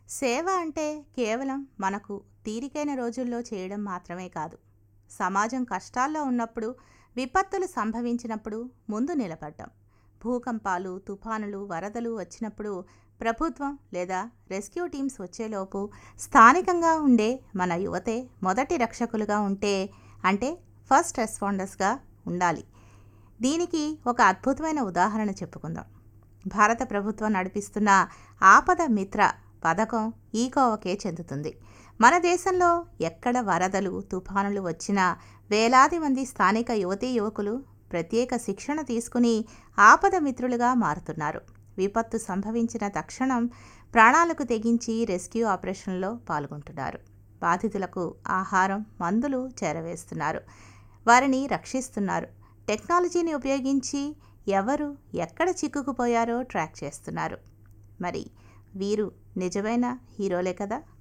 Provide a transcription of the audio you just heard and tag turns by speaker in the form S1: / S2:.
S1: సేవ అంటే కేవలం మనకు తీరికైన రోజుల్లో చేయడం మాత్రమే కాదు సమాజం కష్టాల్లో ఉన్నప్పుడు విపత్తులు సంభవించినప్పుడు ముందు నిలబడ్డం భూకంపాలు తుఫానులు వరదలు వచ్చినప్పుడు ప్రభుత్వం లేదా రెస్క్యూ టీమ్స్ వచ్చేలోపు స్థానికంగా ఉండే మన యువతే మొదటి రక్షకులుగా ఉంటే అంటే ఫస్ట్ రెస్పాండర్స్గా ఉండాలి దీనికి ఒక అద్భుతమైన ఉదాహరణ చెప్పుకుందాం భారత ప్రభుత్వం నడిపిస్తున్న ఆపద మిత్ర పథకం ఈ కోవకే చెందుతుంది మన దేశంలో ఎక్కడ వరదలు తుఫానులు వచ్చినా వేలాది మంది స్థానిక యువతీ యువకులు ప్రత్యేక శిక్షణ తీసుకుని ఆపద మిత్రులుగా మారుతున్నారు విపత్తు సంభవించిన తక్షణం ప్రాణాలకు తెగించి రెస్క్యూ ఆపరేషన్లో పాల్గొంటున్నారు బాధితులకు ఆహారం మందులు చేరవేస్తున్నారు వారిని రక్షిస్తున్నారు టెక్నాలజీని ఉపయోగించి ఎవరు ఎక్కడ చిక్కుకుపోయారో ట్రాక్ చేస్తున్నారు మరి వీరు నిజమైన హీరోలే కదా